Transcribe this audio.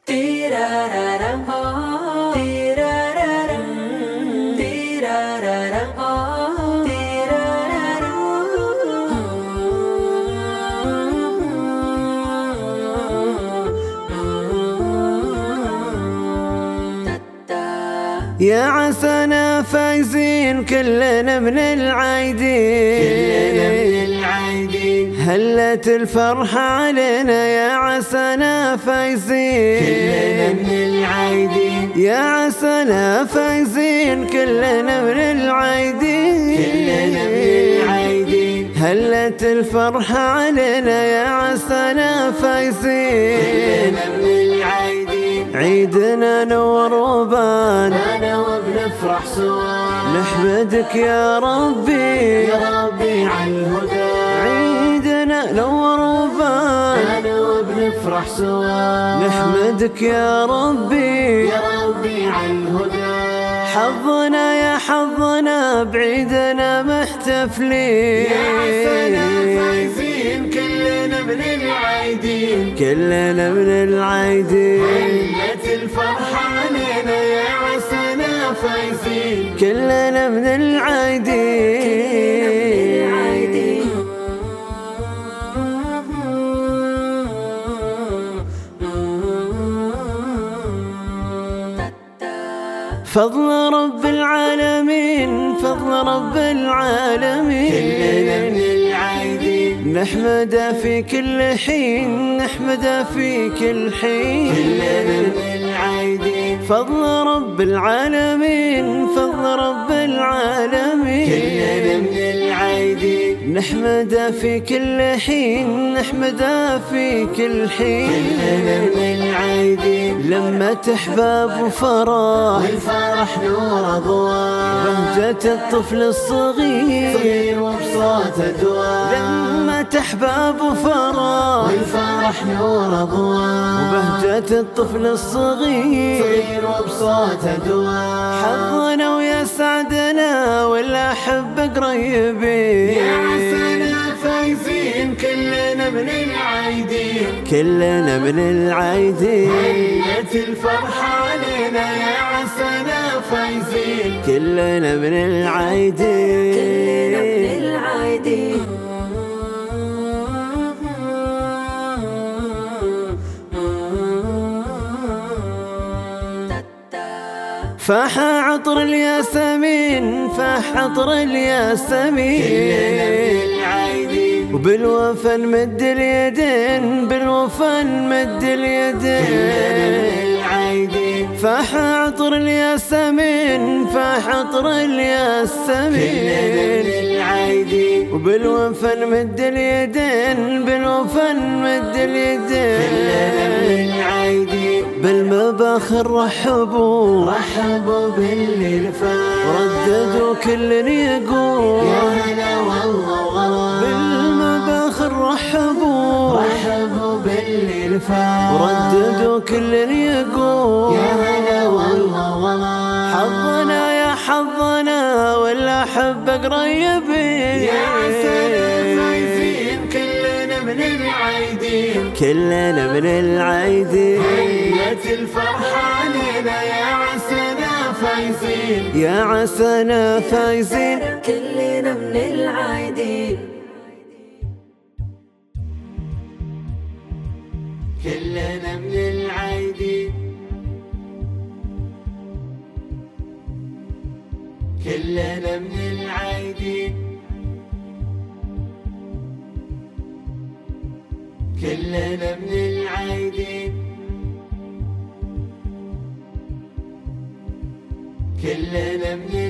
تيرارارم تيرارارم تيرارارم يا عسانا فايزين كلنا من العايدين كلنا من العايدين هلت الفرحة علينا يا عسانا فايزين كلنا من العايدين يا عسانا فايزين كلنا من العايدين كلنا من العايدين هلت الفرحة علينا يا عسانا فايزين كلنا من العايدين عيدنا نور وبان أنا وبنفرح سوا نحمدك يا ربي يا ربي على الهدى عيدنا نور وبان أنا وبنفرح سوا نحمدك يا ربي يا ربي على الهدى حظنا يا حظنا بعيدنا محتفلين يا سلام فايزين كلنا من العايدين كلنا من العايدين هلت الفرحة علينا يا عسنا فايزين كلنا من العايدين فضل رب العالمين فضل رب كلنا العالمين من العايدين نحمده في كل حين نحمده في كل حين كلنا من العايدين فضل رب العالمين فضل رب كلنا العالمين من العايدين نحمده في كل حين نحمده في كل كلنا حين من العايدين لما تحباب وفرح والفرح نور أضواء بهجة الطفل الصغير صغير وبصوت أدواء لما تحباب وفرح والفرح نور أضواء وبهجة الطفل الصغير صغير وبصوت أدواء حظنا ويا سعدنا والأحب قريبين يا عسانا فايزين كلنا من العايدين كلنا من العايدين هلت الفرحة علينا يا عسانا فايزين كلنا من العايدين العايدين فاح عطر الياسمين فاح عطر كلنا الياسمين من العايدين وبالوفا نمد اليدين بالوفا نمد كلنا اليدين من العايدين فاح عطر الياسمين فاح عطر كلنا من الياسمين العايدين وبالوفا نمد اليدين بالوفا نمد كلنا من اليدين العايدين بالمباخر رحبوا رحبوا باللي فات رددوا كل يقول يا هلا والله وغلا بالمباخر رحبوا رحبوا باللي فات ورددوا كل يقول يا هلا والله وغلا حظنا يا حظنا ولا حب قريبين يا عسانا فايزين كلنا من العايدين كلنا من العايدين هلت الفرحة علينا يا عسانا فايزين يا عسانا فايزين كلنا من العايدين كلنا من العايدين كلنا من العايدين كلنا من العايدين كلنا من